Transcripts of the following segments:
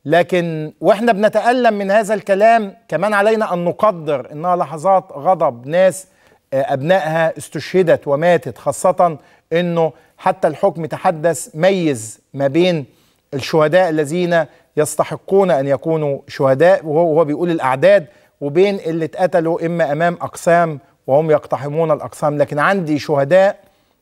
لكن واحنا بنتألم من هذا الكلام كمان علينا ان نقدر انها لحظات غضب ناس آه، ابنائها استشهدت وماتت خاصة انه حتى الحكم تحدث ميز ما بين الشهداء الذين يستحقون ان يكونوا شهداء وهو وهو بيقول الاعداد وبين اللي اتقتلوا اما امام اقسام وهم يقتحمون الاقسام لكن عندي شهداء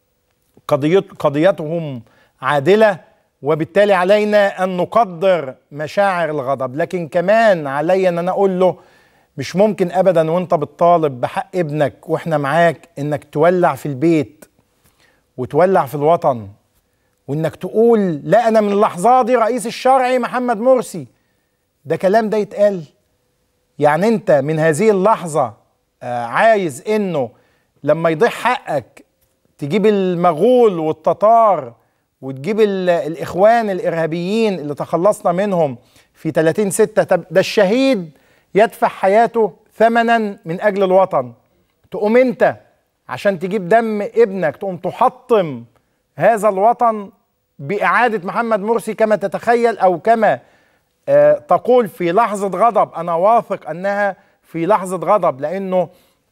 قضيت قضيتهم عادله وبالتالي علينا ان نقدر مشاعر الغضب لكن كمان علي ان انا اقول له مش ممكن ابدا وانت بتطالب بحق ابنك واحنا معاك انك تولع في البيت وتولع في الوطن وانك تقول لا انا من اللحظات دي رئيس الشرعي محمد مرسي ده كلام ده يتقال يعني انت من هذه اللحظه آه، عايز انه لما يضيع حقك تجيب المغول والتتار وتجيب ال- الاخوان الارهابيين اللي تخلصنا منهم في 30 6 طب ده الشهيد يدفع حياته ثمنا من اجل الوطن تقوم انت عشان تجيب دم ابنك تقوم تحطم هذا الوطن باعاده محمد مرسي كما تتخيل او كما آه، تقول في لحظه غضب انا واثق انها في لحظه غضب لانه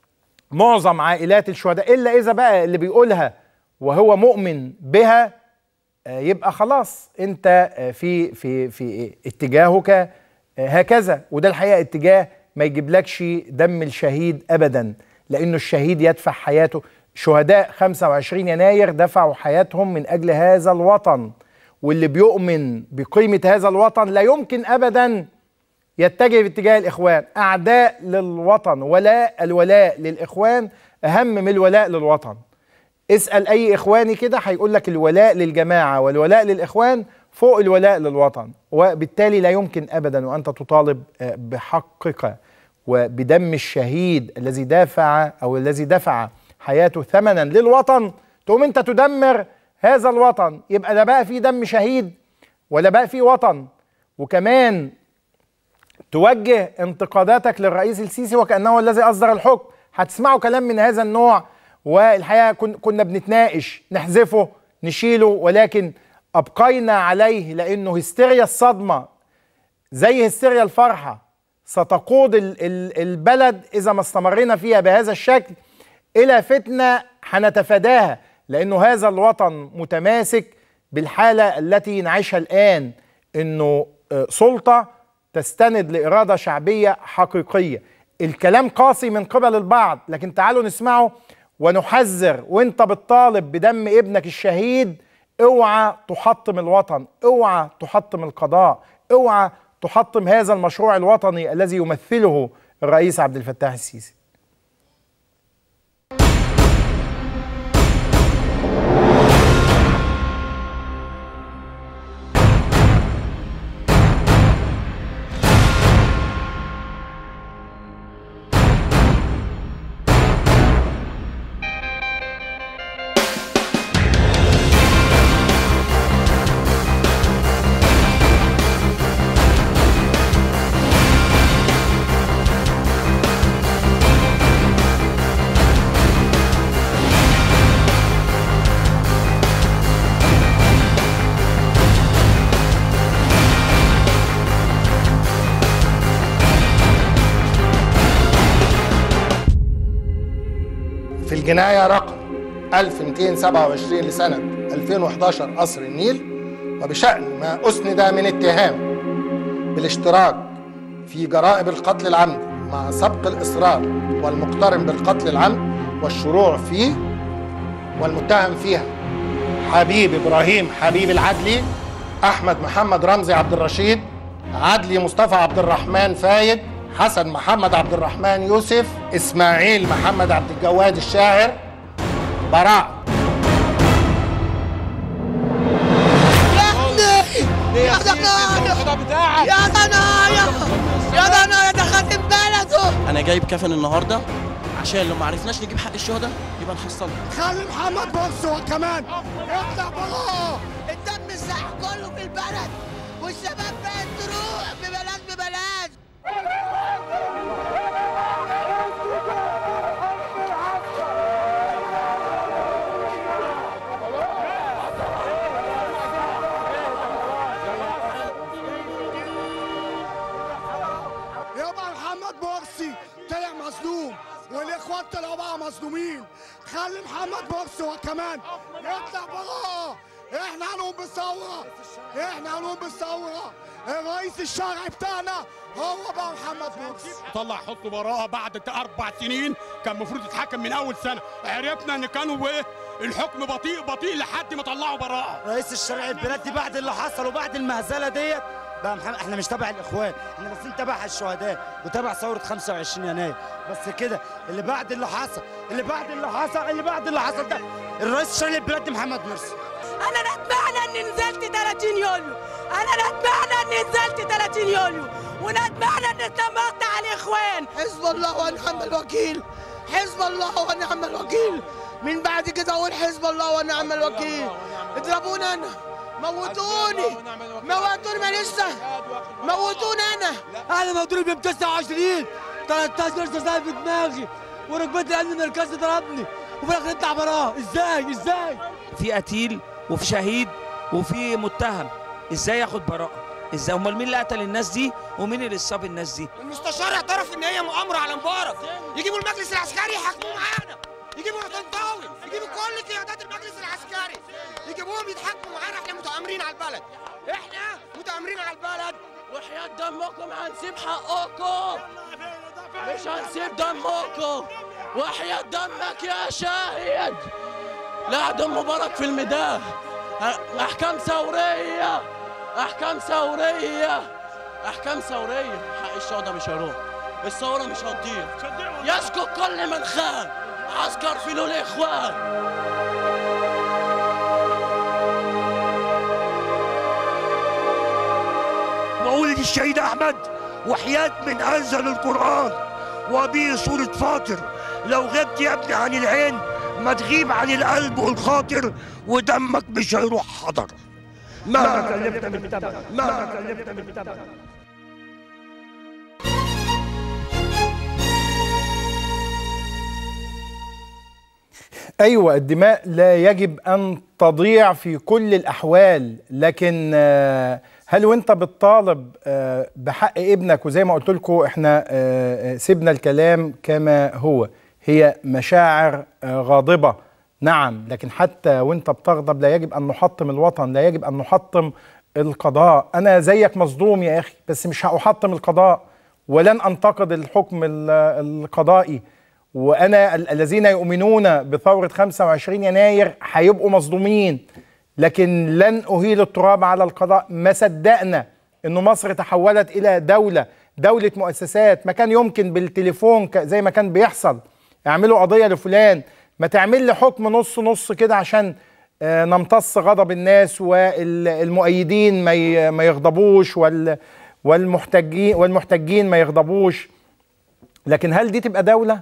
معظم عائلات الشهداء الا اذا بقى اللي بيقولها وهو مؤمن بها آه، يبقى خلاص انت آه، في في في اتجاهك آه، هكذا وده الحقيقه اتجاه ما يجيبلكش دم الشهيد ابدا لانه الشهيد يدفع حياته شهداء 25 يناير دفعوا حياتهم من اجل هذا الوطن واللي بيؤمن بقيمه هذا الوطن لا يمكن ابدا يتجه باتجاه الاخوان اعداء للوطن ولاء الولاء للاخوان اهم من الولاء للوطن اسال اي اخواني كده هيقول لك الولاء للجماعه والولاء للاخوان فوق الولاء للوطن وبالتالي لا يمكن ابدا وانت تطالب آه، بحقك وبدم الشهيد الذي دافع او الذي دفع حياته ثمنا للوطن تقوم انت تدمر هذا الوطن يبقى لا بقى في دم شهيد ولا بقى في وطن وكمان توجه انتقاداتك للرئيس السيسي وكانه الذي اصدر الحكم هتسمعوا كلام من هذا النوع والحقيقه كن- كنا بنتناقش نحذفه نشيله ولكن ابقينا عليه لانه هستيريا الصدمه زي هستيريا الفرحه ستقود ال- ال- البلد اذا ما استمرينا فيها بهذا الشكل الى فتنه هنتفاداها لانه هذا الوطن متماسك بالحاله التي نعيشها الان انه آه، سلطه تستند لاراده شعبيه حقيقيه الكلام قاسي من قبل البعض لكن تعالوا نسمعه ونحذر وانت بتطالب بدم ابنك الشهيد اوعى تحطم الوطن اوعى تحطم القضاء اوعى تحطم هذا المشروع الوطني الذي يمثله الرئيس عبد الفتاح السيسي في الجناية رقم 1227 لسنة 2011 قصر النيل وبشأن ما أسند من اتهام بالاشتراك في جرائم القتل العمدي مع سبق الإصرار والمقترن بالقتل العمد والشروع فيه والمتهم فيها حبيب إبراهيم حبيب العدلي أحمد محمد رمزي عبد الرشيد عدلي مصطفى عبد الرحمن فايد حسن محمد عبد الرحمن يوسف إسماعيل محمد عبد الجواد الشاعر براء يا ضنايا يا ضنايا يا ضنايا ده خاتم بلده انا جايب كفن النهارده عشان لو ما عرفناش نجيب حق الشهداء يبقى نحصله خلي محمد مرسي كمان افتح بلاها الدم الساح كله في البلد والشباب بقت تروح ببلد ببلد محمد مرسي وكمان يطلع براءة احنا هنقوم بالثورة احنا هنقوم بالثورة الرئيس الشرعي بتاعنا هو بقى محمد مرسي طلع حط براءة بعد اربع سنين كان المفروض يتحكم من اول سنه عرفنا ان كانوا ايه الحكم بطيء بطيء لحد ما طلعوا براءة رئيس الشرعي البلاد دي بعد اللي حصل وبعد المهزله ديت بقى محمد احنا مش تبع الاخوان احنا بس تبع الشهداء وتبع ثوره 25 يناير بس كده اللي بعد اللي حصل اللي بعد اللي حصل اللي بعد اللي حصل ده الرئيس الشرعي البلاد دي محمد مرسي انا ندمانه اني نزلت 30 يوليو انا ندمانه اني نزلت 30 يوليو وندمانه اني اتنمرت على الاخوان حزب الله ونعم الوكيل حزب الله ونعم الوكيل من بعد كده اقول حزب الله ونعم الوكيل اضربوني انا موتوني موتوني ما لسه موتوني انا انا مضروب ب 29 13 رصاصه في دماغي وركبت الامن المركزي ضربني وفي الاخر يطلع براه ازاي ازاي في قتيل وفي شهيد وفي متهم ازاي ياخد براءه ازاي امال مين اللي قتل الناس دي ومين اللي صاب الناس دي المستشار اعترف ان هي مؤامره على مبارك يجيبوا المجلس العسكري يحاكموه معانا يجيبوا طنطاوي يجيبوا كل قيادات المجلس العسكري يجيبوهم يتحاكموا معانا احنا متآمرين على البلد احنا متآمرين على البلد وحياة دمكم هنسيب حقكم مش هنسيب دمكم وحياة دمك يا شاهد لا دم مبارك في الميدان احكام ثوريه احكام ثوريه احكام ثوريه حق الشهداء مش هيروح الثوره مش هتضيع يسكت كل من خان عسكر في له الاخوان مولد الشهيد احمد وحياة من انزل القران وبه سوره فاطر لو غبت يا ابني عن العين ما تغيب عن القلب والخاطر ودمك مش هيروح حضر مهما كلفت من تبع مهما كلفت من تبع ايوه الدماء لا يجب ان تضيع في كل الاحوال لكن آه، هل وانت بتطالب آه، بحق ابنك وزي ما قلت لكم احنا آه، آه، سيبنا الكلام كما هو هي مشاعر آه، غاضبه نعم لكن حتى وانت بتغضب لا يجب ان نحطم الوطن لا يجب ان نحطم القضاء انا زيك مصدوم يا اخي بس مش هأحطم القضاء ولن انتقد الحكم ال- القضائي وانا ال- الذين يؤمنون بثوره 25 يناير هيبقوا مصدومين لكن لن اهيل التراب على القضاء ما صدقنا انه مصر تحولت الى دوله دوله مؤسسات ما كان يمكن بالتليفون ك- زي ما كان بيحصل اعملوا قضيه لفلان ما تعمل لي حكم نص نص كده عشان آه، نمتص غضب الناس والمؤيدين ما ي- ما يغضبوش وال والمحتجين والمحتجين ما يغضبوش لكن هل دي تبقى دوله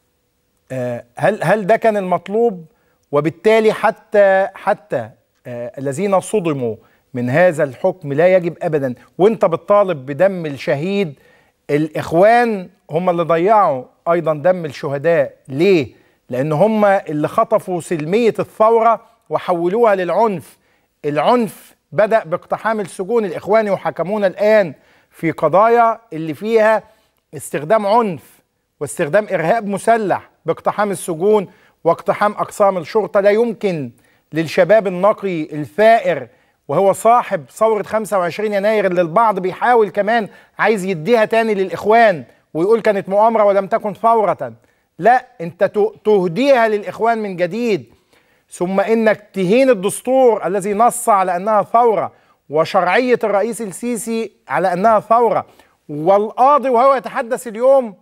آه، هل هل ده كان المطلوب وبالتالي حتى حتى آه، الذين صدموا من هذا الحكم لا يجب ابدا وانت بتطالب بدم الشهيد الاخوان هم اللي ضيعوا ايضا دم الشهداء ليه لان هم اللي خطفوا سلميه الثوره وحولوها للعنف العنف بدا باقتحام السجون الاخوان يحاكمون الان في قضايا اللي فيها استخدام عنف واستخدام ارهاب مسلح باقتحام السجون واقتحام اقسام الشرطه لا يمكن للشباب النقي الثائر وهو صاحب ثوره 25 يناير اللي البعض بيحاول كمان عايز يديها تاني للاخوان ويقول كانت مؤامره ولم تكن ثوره لا انت ت- تهديها للاخوان من جديد ثم انك تهين الدستور الذي نص على انها ثوره وشرعيه الرئيس السيسي على انها ثوره والقاضي وهو يتحدث اليوم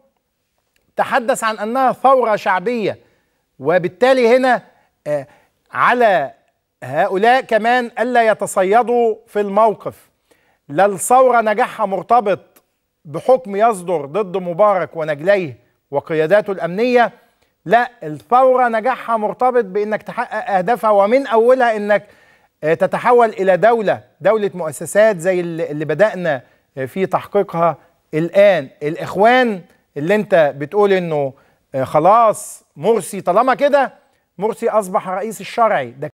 تحدث عن انها ثوره شعبيه وبالتالي هنا آه، على هؤلاء كمان الا يتصيدوا في الموقف لا الثوره نجاحها مرتبط بحكم يصدر ضد مبارك ونجليه وقياداته الامنيه لا الثوره نجاحها مرتبط بانك تحقق اهدافها ومن اولها انك آه، تتحول الى دوله دوله مؤسسات زي اللي اللي بدانا آه، في تحقيقها الان الاخوان اللي انت بتقول انه آه، خلاص مرسي طالما كده مرسي اصبح رئيس الشرعي ده